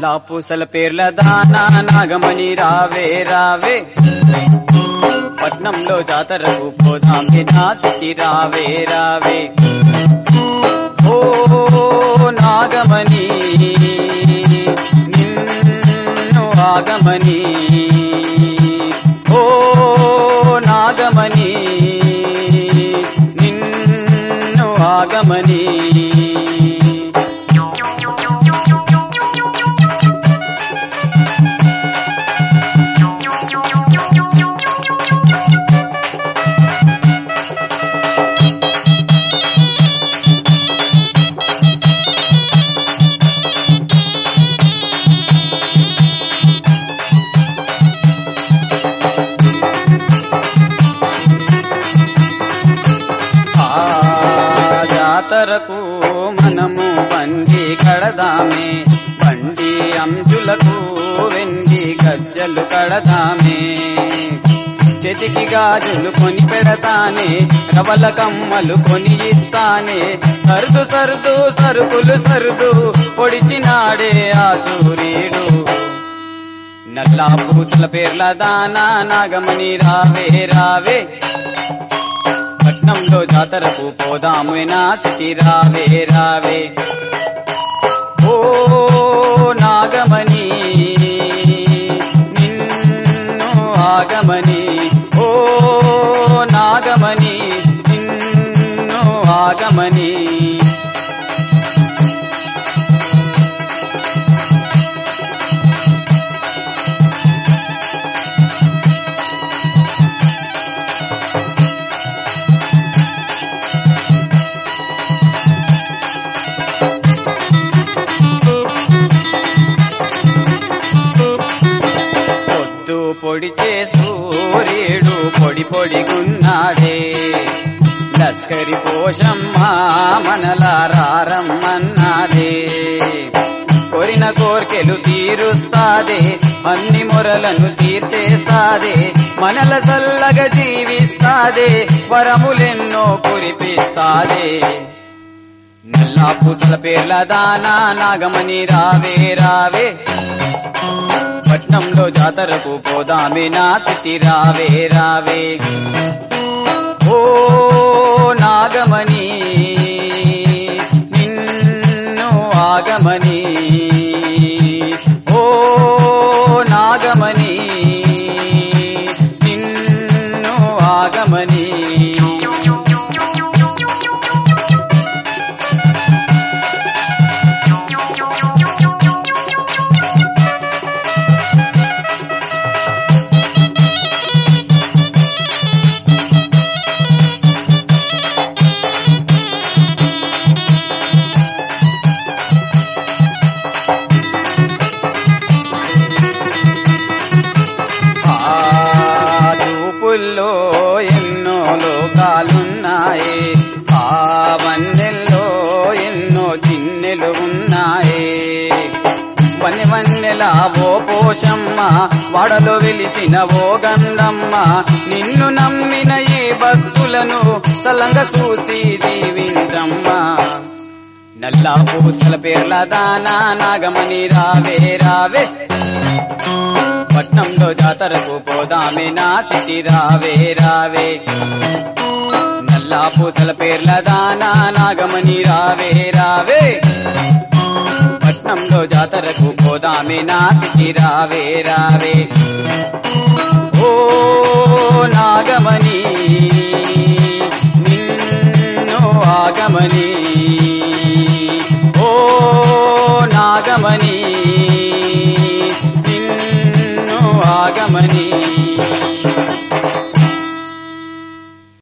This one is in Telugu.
నల్లా పూసల పేర్ల దానా నాగమణి రావే రావే పట్నంలో జాతరకు పోదాం వినాశికి రావే రావే ఓ నాగమణి నిన్ను ఆగమని ఓ నాగమణి నిన్ను ఆగమని ఆ జాతరకు మనము బండి కడదామే బండి అంచులకు వెండి గజ్జలు కడదామే చెతికి గాజులు కొని పెడతానే రవల కమ్మలు కొని ఇస్తానే సరుదు సరుదు సరుకులు సరుదు పొడిచినాడే ఆ సూర్యుడు నల్లా పూసల పేర్ల దానా నాగమణి రావే రావే పట్నంలో జాతరకు పోదాము నాసికి రావే రావే ఓ నాగమణి నిన్ను ఆగమని ఓ నాగమణి నిన్ను ఆగమని పొద్దు పొడిచే సూర్యుడు పొడి పొడిగున్నాడే లస్కరి పోషమ్మ మనలారమ్మన్నాడే కోరిన కోర్కెలు తీరుస్తాదే అన్ని మొరలను తీర్చేస్తాదే మనల సల్లగా జీవిస్తాదే వరములెన్నో కురిపిస్తాదే నల్లా పూసల పేర్ల దానా నాగమణి రావే రావే పట్నంలో జాతరకు పోదామే నా సిటి రావే రావే ఓ నాగమణి నిన్ను ఆగమని ఓ నాగమణి నిన్ను ఆగమని ఆ చూపుల్లో ఎన్నో లోకాలున్నాయి ఆ వన్నెల్లో ఎన్నో చిన్నెలు ఉన్నాయి వన్నె వన్నెల ఓ పోషమ్మ వడలో వెలిసిన ఓ గండమ్మ నిన్ను నమ్మిన ఈ భక్తులను సలంగ చూసి దీవించమ్మా నల్లా పూసల పేర్ల దానా నాగమణి రావే రావే పట్నంలో జాతరకు పోదామే నా సిటి రావే రావే నల్లా పూసల పేర్ల దానా నాగమణి రావే రావే పట్నంలో జాతరకు పోదామే నా సిటి రావే రావే ఓ నాగమణి నిన్ను ఆగమని ఓ నాగమణి